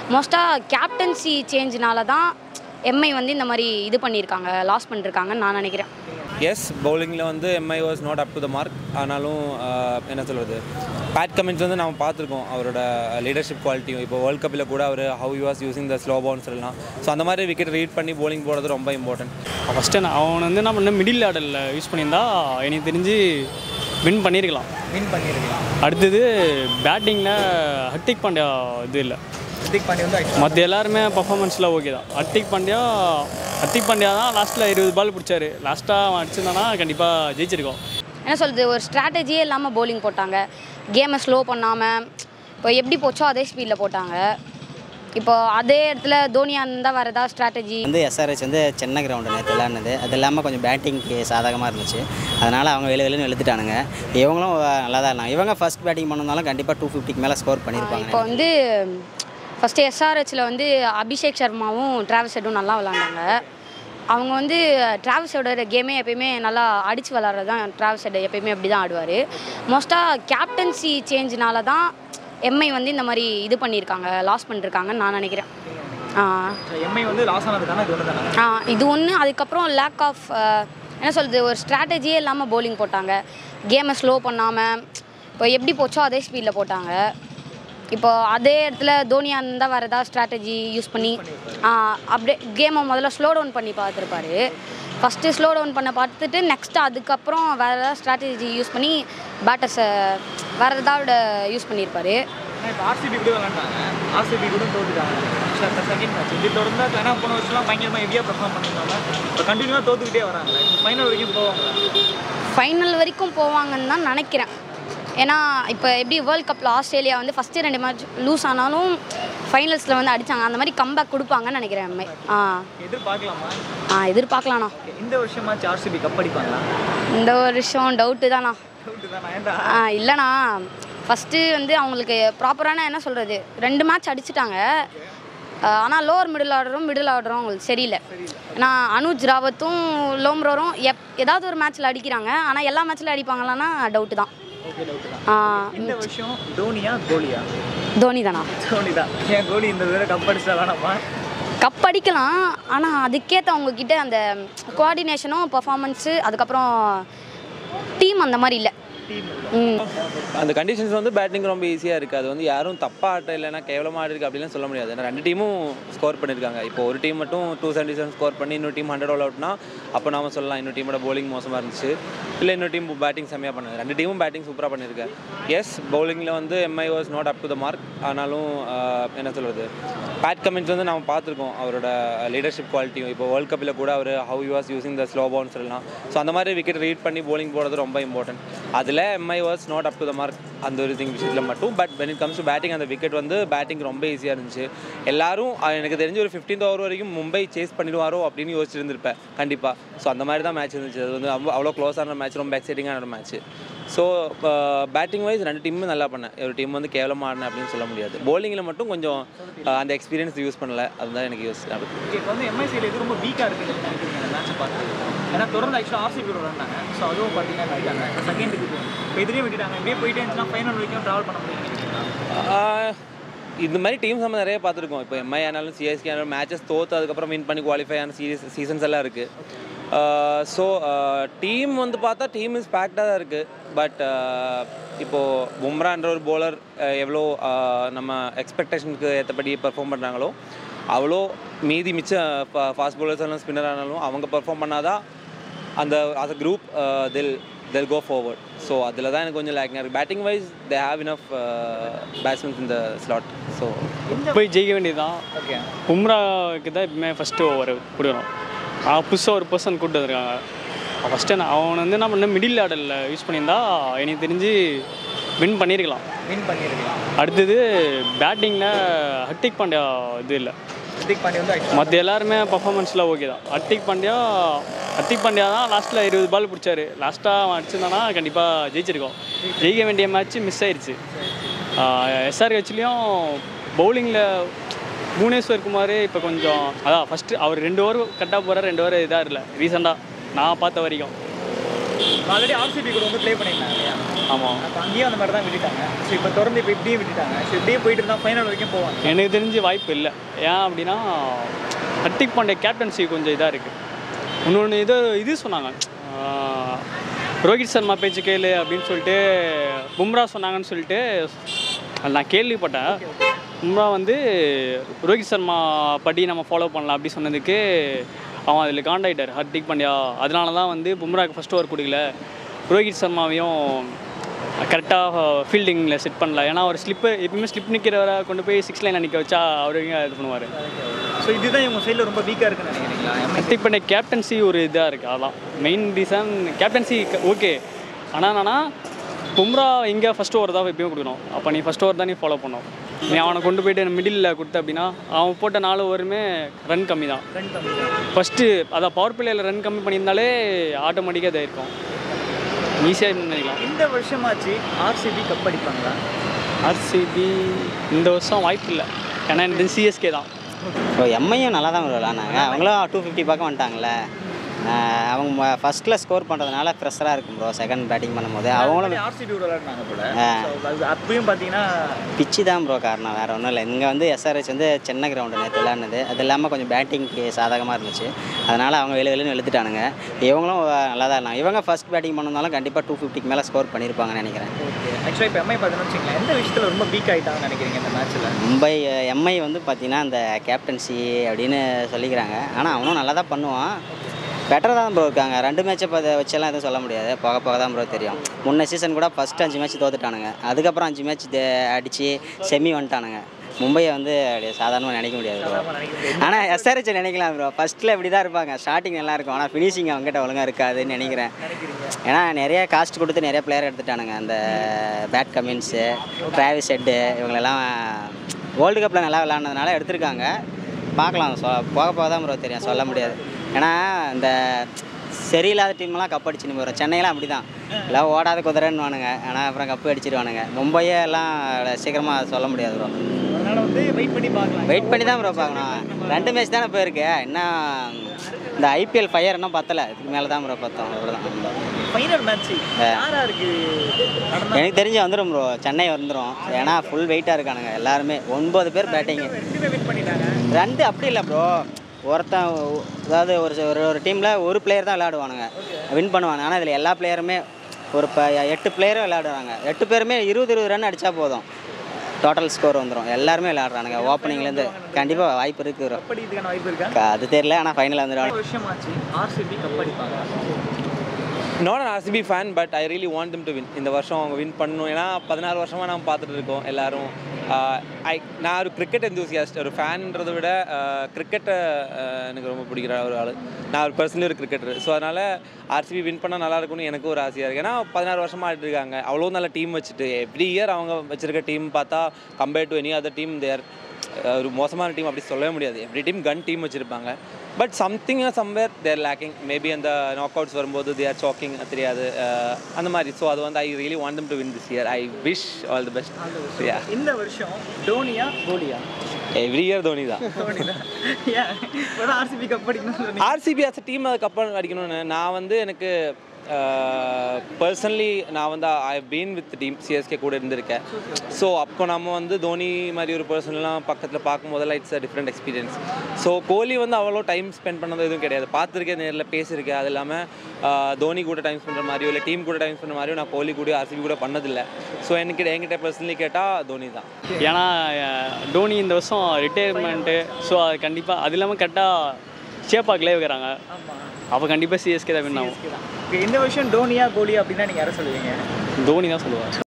மோஸ்ட்டாக கேப்டன்சி சேஞ்ச்னால தான் எம்ஐ வந்து இந்த மாதிரி இது பண்ணியிருக்காங்க லாஸ் பண்ணிருக்காங்கன்னு நான் நினைக்கிறேன் எஸ் பவுலிங்கில் வந்து MI was not up to the mark ஆனாலும் ஆஹ், என்ன சொல்கிறது பேட் கமின்ஸ் வந்து நம்ம பார்த்துருக்கோம் அவரோட லீடர்ஷிப் குவாலிட்டியும் இப்போ வேர்ல்ட் கப்பில் கூட அவர் how you was using the slow bounce எல்லாம் ஸோ அந்த மாதிரி விக்கெட் ரீட் பண்ணி bowling போடுறது ரொம்ப இம்பார்ட்டன்ட் ஃபஸ்ட்டு நான் அவன் வந்து என்ன பண்ண மிடில் ஆர்டரில் யூஸ் பண்ணியிருந்தா எனக்கு தெரிஞ்சு வின் பண்ணியிருக்கலாம் வின் பண்ணியிருக்கலாம் அடுத்தது பேட்டிங்கில் ஹர்திக் பாண்டியா இது இல்லை ஹர்திக் பாண்டியா வந்து actually மற்ற எல்லாருமே பர்ஃபார்மன்ஸில் ஓகே தான் ஹர்திக் பாண்டியா ஹர்திக் பாண்டியா தான் லாஸ்ட்டில் இருபது பால் பிடிச்சாரு லாஸ்ட்டாக அவன் அடிச்சிருந்தானா கண்டிப்பாக ஜெயிச்சிருக்கோம் என்ன சொல்கிறது ஒரு ஸ்ட்ராட்டஜியே இல்லாமல் bowling போட்டாங்க கேமை ஸ்லோ பண்ணாமல் இப்போ எப்படி போச்சோ அதே ஸ்பீடில் போட்டாங்க இப்போ அதே இடத்துல தோனியா இருந்தால் வேறு ஏதாவது ஸ்ட்ராட்டஜி வந்து எஸ்ஆர்ஹெச் வந்து சென்னை கிரவுண்டு நேற்று விளாட்னது அது இல்லாமல் கொஞ்சம் பேட்டிங்க்கு சாதகமாக இருந்துச்சு அதனால் அவங்க வெளியே வெளியே எழுத்துட்டானுங்க இவங்களும் நல்லா தான் இருந்தாங்க இவங்க ஃபர்ஸ்ட் பேட்டிங் பண்ணிருந்தாலும் கண்டிப்பாக டூ ஃபிஃப்டிக்கு மேலே ஸ்கோர் இப்போ பண்ணியிருப்பாங்க வந்து ஃபஸ்ட்டு எஸ்ஆர்ஹெச்சில் வந்து அபிஷேக் சர்மாவும் டிராவிஸ் ஹெட்டும் நல்லா விளாண்டாங்க அவங்க வந்து டிராவிஸ் ஹெட்டோட கேமே எப்பயுமே நல்லா அடித்து விளாட்றது தான் டிராவிஸ் ஹெட் எப்பயுமே அப்படி தான் ஆடுவார் மோஸ்ட்டாக கேப்டன்சி சேஞ்ச்னால தான் எம்ஐ வந்து இந்த மாதிரி இது பண்ணியிருக்காங்க லாஸ் பண்ணிருக்காங்கன்னு நான் நினைக்கிறேன் ஆ எம்ஐ வந்து லாஸ் ஆனதுக்கான இது ஒன்று தானே ஆ இது ஒன்று அதுக்கப்புறம் லேக் ஆஃப் என்ன சொல்கிறது ஒரு ஸ்ட்ராட்டஜியே இல்லாமல் bowling போட்டாங்க கேமை ஸ்லோ பண்ணாமல் இப்போ எப்படி போச்சோ அதே ஸ்பீடில் போட்டாங்க இப்போ அதே இடத்துல தோனியா இருந்தால் வேறு ஏதாவது ஸ்ட்ராட்டஜி யூஸ் பண்ணி ஆ, அப்படியே கேமை முதல்ல ஸ்லோ டவுன் பண்ணி பார்த்துருப்பாரு ஃபஸ்ட்டு ஸ்லோ டவுன் பண்ண பார்த்துட்டு நெக்ஸ்ட்டு அதுக்கப்புறம் வேறு ஏதாவது ஸ்ட்ராட்டஜி யூஸ் பண்ணி பேட்டர்ஸை வேறு ஏதாவது யூஸ் பண்ணியிருப்பாரு இப்போ ஆர்சிபி கூட விளாண்டாங்க ஆர்சிபி கூட தோத்துட்டாங்க செகண்ட் மேட்ச் இது தொடர்ந்தா ஏன்னா போன வருஷம்லாம் பயங்கரமாக ஹெவியாக பெர்ஃபார்ம் பண்ணியிருந்தாங்க இப்போ கண்டினியூவாக தோத்துக்கிட்டே வராங்க இப்போ ஃபைனல் வரைக்கும் போவாங்க ஃபைனல் வரைக்கும் போவாங்கன்னு தான் நினைக்கிறேன் ஏன்னா இப்போ எப்படி வேர்ல்ட் கப்பில் ஆஸ்திரேலியா வந்து ஃபஸ்ட்டு ரெண்டு மேட்ச் லூஸ் ஆனாலும் ஃபைனல்ஸில் வந்து அடித்தாங்க அந்த மாதிரி கம்பேக் கொடுப்பாங்கன்னு நினைக்கிறேன் எம்ஐ ஆ எதிர்பார்க்கலாமா ஆ எதிர்பார்க்கலாண்ணா இந்த வருஷமாச்சு ஆர்சிபி கப் அடிப்பாங்களா இந்த வருஷம் டவுட்டு தானா டவுட்டு தானே ஏன்டா ஆ இல்லைண்ணா ஃபஸ்ட்டு வந்து அவங்களுக்கு ப்ராப்பரான என்ன சொல்கிறது ரெண்டு மேட்ச் அடிச்சிட்டாங்க ஆனால் லோவர் மிடில் ஆர்டரும் மிடில் ஆர்டரும் அவங்களுக்கு சரியில்லை ஏன்னா அனுஜ் ராவத்தும் லோம்ரோரும் எப் ஏதாவது ஒரு மேட்ச்சில் அடிக்கிறாங்க ஆனால் எல்லா மேட்ச்சில் அடிப்பாங்களான்னா டவுட்டு தான் ஓகே டவுட்டு தான் ஆ, இந்த வருஷம் தோனியா கோலியா தோனி தானா தோனி தான் ஏன் கோலி இந்த தடவை கப் அடிச்சா வேணாமா கப் அடிக்கலாம் ஆனால் அதுக்கேற்ற அவங்கக்கிட்ட அந்த கோஆர்டினேஷனும் பர்ஃபார்மன்ஸு அதுக்கப்புறம் டீம் அந்த மாதிரி இல்லை ம் அந்த கண்டிஷன்ஸ் வந்து பேட்டிங் ரொம்ப ஈஸியாக இருக்குது அது வந்து யாரும் தப்பாக ஆட்ட இல்லைன்னா கேவலமாக ஆடிருக்கு அப்படிலாம் சொல்ல முடியாது ஏன்னா ரெண்டு டீமும் ஸ்கோர் பண்ணியிருக்காங்க இப்போ ஒரு டீம் மட்டும் டூ செவன்டி செவன் ஸ்கோர் பண்ணி இன்னொரு டீம் ஹண்ட்ரட் ஆல் அவுட்னா அப்போ நாம சொல்லலாம் இன்னொரு டீமோட bowling மோசமாக இருந்துச்சு இல்லை இன்னொரு டீம் பேட்டிங் செம்மையாக பண்ணாங்க ரெண்டு டீமும் பேட்டிங் சூப்பராக பண்ணியிருக்கேன் எஸ் பவுலிங்கில் வந்து MI was not up to the mark ஆனாலும் ஆஹ், என்ன சொல்கிறது பேட் கமின்ஸ் வந்து நம்ம பார்த்துருக்கோம் அவரோட லீடர்ஷிப் குவாலிட்டியும் இப்போ வேர்ல்ட் கப்பில் கூட அவர் how you was using the slow bounce எல்லாம் ஸோ அந்த மாதிரி விக்கெட் ரீட் பண்ணி bowling போடுறது ரொம்ப இம்பார்ட்டன்ட் அதில் MI was not up to the mark அந்த ஒரு திங் விஷயத்தில் மட்டும் but when it comes to batting அந்த விக்கெட் வந்து பேட்டிங் ரொம்ப ஈஸியாக இருந்துச்சு எல்லாரும் அஹ், எனக்கு தெரிஞ்ச ஒரு 15th ஓவர் வரைக்கும் மும்பை சேஸ் பண்ணிடுவாரோ அப்படின்னு யோசிச்சிருந்திருப்பேன் கண்டிப்பாக ஸோ அந்த மாதிரி தான் மேட்ச் இருந்துச்சு அது வந்து அவ்வளோ அவ்வளோ க்ளோஸான மேட்ச் ரொம்ப எக்ஸைட்டிங்கான மேட்ச் ஸோ பேட்டிங் வைஸ் ரெண்டு டீமும் நல்லா பண்ணேன் ஒரு டீம் வந்து கேவலமாக ஆடினேன் அப்படின்னு சொல்ல முடியாது bowlingல மட்டும் கொஞ்சம் அஹ், அந்த எக்ஸ்பீரியன்ஸ் யூஸ் பண்ணல அதுதான் எனக்கு யூஸ் ஓகே இப்போ வந்து எம்ஐசியில் இது ரொம்ப வீக்காக இருக்குன்னு நினைக்கிறீங்க அந்த மேட்ச்சை பார்த்து ஏன்னா தொடர்ந்து ஆக்சுவலாக ஆர்சிபி விளாண்டாங்க ஸோ அதுவும் பார்த்தீங்கன்னா விட்டாங்க இப்போ செகண்டுக்கு இப்போ இதுலேயும் விட்டுட்டாங்க இப்படியே போயிட்டே இருந்துச்சுன்னா ஃபைனல் வரைக்கும் ட்ராவல் பண்ண முடியும் நினைக்கிறீங்களா ஆஹ் இந்த மாதிரி டீம்ஸ் நம்ம நிறைய பார்த்துருக்கோம் இப்போ எம்ஐ ஆனாலும் சிஎஸ்கே ஆனாலும் மேட்சஸ் தோத்து அதுக்கப்புறம் வின் பண்ணி குவாலிஃபை ஆன சீரீஸ் சீசன்ஸ் எல்லாம் இருக்குது ஸோ டீம் வந்து பார்த்தா டீம் இஸ் பேக்டாக தான் இருக்குது பட் இப்போது பும்ரான்ற ஒரு bowler அஹ், எவ்வளோ ஆஹ், நம்ம எக்ஸ்பெக்டேஷனுக்கு ஏற்றபடி பெர்ஃபார்ம் பண்ணுறாங்களோ அவ்வளோ மீதி மிச்ச ஃபாஸ்ட் bowlers எல்லாம் ஸ்பின்னர் ஆனாலும் அவங்க பெர்ஃபார்ம் பண்ணாதான் அந்த as a குரூப் தில் they'll கோ forward ஸோ அதில் தான் எனக்கு கொஞ்சம் லேக்கிங்காக இருக்குது batting wise they have enough batsmen இந்த ஸ்லாட் ஸோ போய் ஜெயிக்க வேண்டியதுதான் ஓகே பும்ராவுக்கு தான் எப்பவுமே ஃபஸ்ட்டு ஓவர் கொடுக்கணும் ஆனால் புதுசாக ஒரு பர்சன் கூப்பிட்டு வந்திருக்காங்க ஃபஸ்ட்டு நான் அவனை வந்து என்ன பண்ண மிடில் ஆர்டரில் யூஸ் பண்ணியிருந்தா எனக்கு தெரிஞ்சு வின் பண்ணியிருக்கலாம் வின் பண்ணியிருக்கலாம் அடுத்தது பேட்டிங்கில் ஹர்திக் பாண்டியா இது இல்லை ஹர்திக் பாண்டியா வந்து actually மற்ற எல்லாருமே பர்ஃபார்மன்ஸில் ஓகே தான் ஹர்திக் பாண்டியா ஹர்திக் பாண்டியா தான் லாஸ்ட்டில் இருபது பால் பிடிச்சாரு லாஸ்ட்டாக அவன் அடிச்சிருந்தானா கண்டிப்பாக ஜெயிச்சிருக்கோம் ஜெயிக்க வேண்டிய மேட்ச் மிஸ் ஆயிடுச்சு எஸ்ஆர் ஹெச்லேயும் பவுலிங்கில் புவனேஸ்வர் குமார் இப்போ கொஞ்சம் அதான் ஃபஸ்ட்டு அவர் ரெண்டு ஓவர் கட்டாக போகிறார் ரெண்டு ஓவர் இதாக இல்லை ரீசெண்டாக நான் பார்த்த வரைக்கும் ஆல்ரெடி ஆர்சிபி கூட வந்து ப்ளே பண்ணியிருந்தாங்க இல்லையா ஆமாம் அப்போ அங்கேயும் அந்த மாதிரி தான் விட்டுட்டாங்க ஸோ இப்போ தொடர்ந்து இப்போ இப்படியே விட்டுட்டாங்க ஸோ இப்படியே போயிட்டு இருந்தால் ஃபைனல் வரைக்கும் போவாங்க எனக்கு தெரிஞ்சு வாய்ப்பு இல்லை ஏன் அப்படின்னா ஹர்திக் பாண்டிய கேப்டன்சி கொஞ்சம் இதாக இருக்குது இன்னொன்று இது இது சொன்னாங்க ஆஹ், ரோஹித் சர்மா பேச்சு கேளு அப்படின்னு சொல்லிட்டு பும்ரா சொன்னாங்கன்னு சொல்லிட்டு அது நான் கேள்விப்பட்டேன் பும்ரா வந்து ரோஹித் சர்மா படி நம்ம ஃபாலோ பண்ணலாம் அப்படி சொன்னதுக்கு அவன் அதில் காண்டாயிட்டார் ஹர்திக் பாண்டியா அதனால தான் வந்து பும்ராக்கு ஃபஸ்ட் ஓவர் கொடுக்கல ரோஹித் சர்மாவையும் கரெக்டாக ஃபீல்டிங்கில் செட் பண்ணல ஏன்னா அவர் ஸ்லிப்பு எப்பயுமே ஸ்லிப் நிற்கிறவரை கொண்டு போய் சிக்ஸ் லைனில் நிற்க வச்சா அவர் எங்கே இது பண்ணுவார் ஸோ இதுதான் இவங்க சைடில் ரொம்ப வீக்காக இருக்குன்னு நினைக்கிறீங்களா ஹர்திக் பாண்டியா கேப்டன்சி ஒரு இதாக இருக்குது அதான் மெயின் ரீசன் கேப்டன்சி ஓகே ஆனால் என்னன்னா பும்ரா இங்கே ஃபஸ்ட் ஓவர் தான் எப்பயும் கொடுக்கணும் அப்போ நீ ஃபஸ்ட் ஓவர் தான் நீ ஃபாலோ பண்ணணும் நீ அவனை கொண்டு போயிட்டு மிடில் கொடுத்த அப்படின்னா அவன் போட்ட நாலு ஓவருமே ரன் கம்மி தான் ரன் கம்மி தான் ஃபஸ்ட்டு அதான் பவர் பிளேயில் ரன் கம்மி பண்ணியிருந்தாலே ஆட்டோமேட்டிக்காக இதாக இருக்கும் ஈஸியாக நினைக்கலாம் இந்த வருஷமாச்சு ஆர்சிபி கப் அடிப்பாங்களா ஆர்சிபி இந்த வருஷம் வாய்ப்பு இல்லை ஏன்னா எனக்கு சிஎஸ்கே தான் இப்போ எம்ஐயும் நல்லா தான் விளாட்னாங்க அவங்களும் டூ ஃபிஃப்டி பக்கம் வந்துட்டாங்களே ஆஹ் அவங்க ஃபஸ்ட்டில் ஸ்கோர் பண்ணுறதுனால ப்ரெஷராக இருக்கும் ப்ரோ செகண்ட் பேட்டிங் பண்ணும்போது அவங்களும் ஆர்சிபி விளையாடுனாங்க போல ஆ. So, அது அப்பயும் பார்த்தீங்கன்னா பிச்சு தான் ப்ரோ காரணம் வேறு ஒன்றும் இல்லை இங்கே வந்து எஸ்ஆர்ஹெச் வந்து சென்னை கிரவுண்டு நேற்று விளாட்னது அது இல்லாமல் கொஞ்சம் பேட்டிங்க்கு சாதகமாக இருந்துச்சு அதனால் அவங்க வெளி வெளின்னு எழுத்துட்டானுங்க இவங்களும் நல்லா தான் இருந்தாங்க இவங்க ஃபஸ்ட் பேட்டிங் பண்ணிருந்தாலும் கண்டிப்பாக டூ ஃபிஃப்டிக்கு மேலே ஸ்கோர் பண்ணியிருப்பாங்கன்னு நினைக்கிறேன் ஓகே ஆக்சுவலாக இப்போ எம்ஐ பார்த்தீங்கன்னு வச்சுங்களேன் எந்த விஷயத்தில் ரொம்ப வீக் ஆகிட்டாங்கன்னு நினைக்கிறீங்க இந்த மேட்ச்சில் மும்பை எம்ஐ வந்து பார்த்தீங்கன்னா அந்த கேப்டன்சி அப்படின்னு சொல்லிக்கிறாங்க ஆனால் அவனும் நல்லா தான் பண்ணுவான் பெட்டராக தான் ப்ரோ இருக்காங்க ரெண்டு மேட்சை பார்த்து வச்செல்லாம் எதுவும் சொல்ல முடியாது போக போக தான் ப்ரோ தெரியும் முன்ன சீசன் கூட ஃபஸ்ட் அஞ்சு மேட்ச் தோத்துட்டானுங்க அதுக்கப்புறம் அஞ்சு மேட்ச் அடித்து செமி வந்துட்டானுங்க மும்பையை வந்து அப்படியே சாதாரணமாக நினைக்க முடியாது ப்ரோ ஆனால் எஸ்ஆர்ஹெச் நினைக்கலாம் ப்ரோ ஃபஸ்ட்டில் இப்படி தான் இருப்பாங்க ஸ்டார்டிங் நல்லா இருக்கும் ஆனால் ஃபினிஷிங் அவங்ககிட்ட ஒழுங்காக இருக்காதுன்னு நினைக்கிறேன் ஏன்னா நிறைய காஸ்ட் கொடுத்து நிறைய பிளேயர் எடுத்துட்டானுங்க அந்த பேட் கமின்ஸு டிராவிஸ் ஹெட்டு இவங்களெல்லாம் வேர்ல்டு கப்பில் நல்லா விளாட்னதுனால எடுத்திருக்காங்க பார்க்கலாம் சொ போக போக தான் ப்ரோ தெரியும் சொல்ல முடியாது ஏன்னா இந்த சரியில்லாத டீம்லாம் கப் அடிச்சுன்னு போகிறோம் சென்னையெல்லாம் அப்படி தான் எல்லாம் ஓடாத குதிரைன்னுவானுங்க ஆனால் அப்புறம் கப்பு அடிச்சிருவானுங்க மும்பையே எல்லாம் சீக்கிரமாக சொல்ல முடியாது ப்ரோ அதனால் வந்து வெயிட் பண்ணி பார்க்கலாம் வெயிட் பண்ணி தான் ப்ரோ பார்க்கணும் ரெண்டு மேட்ச் தானே போயிருக்கு இன்னும் இந்த ஐபிஎல் ஃபயர் இன்னும் பத்தலை இதுக்கு மேலே தான் ப்ரோ பார்த்தோம் அவ்வளோதான் ஃபைனல் மேட்ச் யாரா இருக்கு நடந்தா எனக்கு தெரிஞ்சு வந்துடும் ப்ரோ சென்னை வந்துடும் ஏன்னா ஃபுல் வெயிட்டாக இருக்கானுங்க எல்லாருமே ஒன்பது பேர் பேட்டிங்கு ரெண்டுமே வின் பண்ணிட்டாங்க ரெண்டு அப்படி இல்லை ப்ரோ ஒருத்தன் ஒ- அதாவது ஒரு ஒரு ஒரு டீமில் ஒரு பிளேயர் தான் விளையாடுவானுங்க வின் பண்ணுவாங்க ஆனால் இதில் எல்லா பிளேயருமே ஒரு ப எட்டு பிளேயரும் விளையாடுறாங்க எட்டு பேருமே இருபது இருபது ரன் அடித்தா போதும் டோட்டல் ஸ்கோர் வந்துடும் எல்லாருமே விளையாடுறானுங்க ஓப்பனிங்லேருந்து கண்டிப்பாக வாய்ப்பு இருக்குது bro. கப் அடிக்கிறதுக்கான வாய்ப்பு இருக்கா அது தெரியல ஆனால் ஃபைனல் வந்துடுவாங்க ஒரு வருஷமாச்சு ஆர்சிபி கப் அடிப்பாங்க not an RCB fan but I really want them to win இந்த வருஷம் அவங்க வின் பண்ணணும் ஏன்னா பதினாறு வருஷமாக நம்ம பார்த்துட்டு இருக்கோம் எல்லாரும் ஐ நான் ஒரு கிரிக்கெட் enthusiast ஒரு ஃபேன்றதை விட கிரிக்கெட்டை எனக்கு ரொம்ப பிடிக்கிற ஒரு ஆள் நான் ஒரு பர்சனலி ஒரு கிரிக்கெட்டர் ஸோ அதனால் ஆர்சிபி வின் பண்ணால் நல்லா இருக்கும்னு எனக்கு ஒரு ஆசையாக இருக்குது ஏன்னா பதினாறு வருஷமாக ஆடிட்டு இருக்காங்க அவ்வளோ நல்ல டீம் வச்சுட்டு எவ்ரி இயர் அவங்க வச்சிருக்க டீம் பார்த்தா compared to any other team there ஒரு மோசமான டீம் அப்படி சொல்லவே முடியாது எவ்ரி டீம் கன் டீம் வச்சுருப்பாங்க but something somewhere there lacking maybe அந்த நாக் அவுட்ஸ் வரும்போது தேர் சாக்கிங் தெரியாது அஹ் அந்த மாதிரி ஸோ அது வந்து I really want them to win this year I wish all the best yeah இந்த வருஷம் டோனியா கோலியா எவ்ரி இயர் தோனி தான் தோனி தான் ஏன் இப்போதான் ஆர்சிபி கப் அடிக்கணும்னு சொன்னீங்க ஆர்சிபி as a டீம் அது கப்பல் அடிக்கணும்னு நான் வந்து எனக்கு பர்சனலி நான் வந்து I been with team CSK கூட இருந்திருக்கேன் ஸோ அப்போ நம்ம வந்து தோனி மாதிரி ஒரு பர்சன்லாம் பக்கத்தில் பார்க்கும்போதெல்லாம் it's a different experience so Kohli வந்து அவ்வளோ டைம் ஸ்பெண்ட் பண்ணது எதுவும் கிடையாது பார்த்துருக்கேன் நேரில் பேசியிருக்கேன் அது இல்லாமல் தோனி கூட டைம் ஸ்பெண்ட் மாதிரியோ இல்லை டீம் கூட டைம் ஸ்பெண்ட் மாதிரியோ நான் கோலி கூட ஆர்சிபி கூட பண்ணதில்லை ஸோ எனக்கு என்கிட்ட பர்சனலி கேட்டால் தோனி தான் ஏன்னா அஹ், டோனி இந்த வருஷம் ரிட்டையர்மெண்ட்டு ஸோ அது கண்டிப்பாக அது இல்லாமல் கரெக்டாக சேப்பாக்கிலே வைக்கிறாங்க அப்போ கண்டிப்பாக சிஎஸ்கே தான் வின் ஆகும் Okay, இந்த வருஷம் டோனியா கோலியா அப்படின்னா நீங்க யாரை சொல்லுவீங்க தோனி தான் சொல்லுவார்